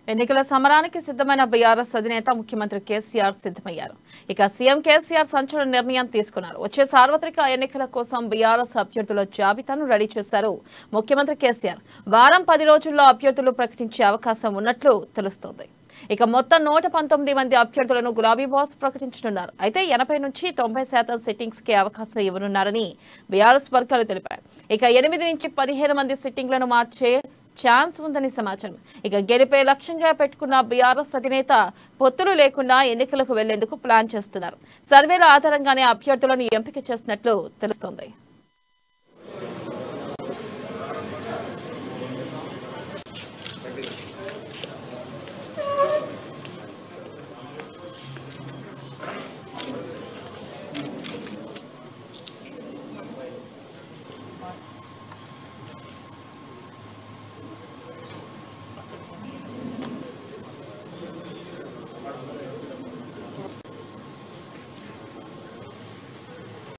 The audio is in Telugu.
ఎన్నికల సమరానికి సిద్ధమైన బీఆర్ఎస్ అధినేత ముఖ్యమంత్రి కేసీఆర్ సిద్ధమయ్యారు ఇక సీఎం కేసీఆర్ సంచలన నిర్ణయం తీసుకున్నారు వచ్చే సార్వత్రిక ఎన్నికల కోసం బీఆర్ఎస్ అభ్యర్థుల జాబితాను రెడీ చేశారు ముఖ్యమంత్రి కేసీఆర్ వారం పది రోజుల్లో అభ్యర్థులు ప్రకటించే అవకాశం ఉన్నట్లు తెలుస్తోంది ఇక మొత్తం నూట పంతొమ్మిది మంది అభ్యర్థులను గులాబీ బాస్ ప్రకటించనున్నారు అయితే ఎనభై నుంచి తొంభై శాతం సిట్టింగ్స్ కి అవకాశం ఇవ్వనున్నారని బీఆర్ఎస్ వర్గాలు తెలిపారు ఇక ఎనిమిది నుంచి పదిహేను మంది సిట్టింగ్లను మార్చే ఛాన్స్ ఉందని సమాచారం ఇక గెలిపే లక్ష్యంగా పెట్టుకున్న బీఆర్ఎస్ అధినేత పొత్తులు లేకుండా ఎన్నికలకు వెళ్లేందుకు ప్లాన్ చేస్తున్నారు సర్వేల ఆధారంగానే అభ్యర్థులను ఎంపిక చేసినట్లు తెలుస్తోంది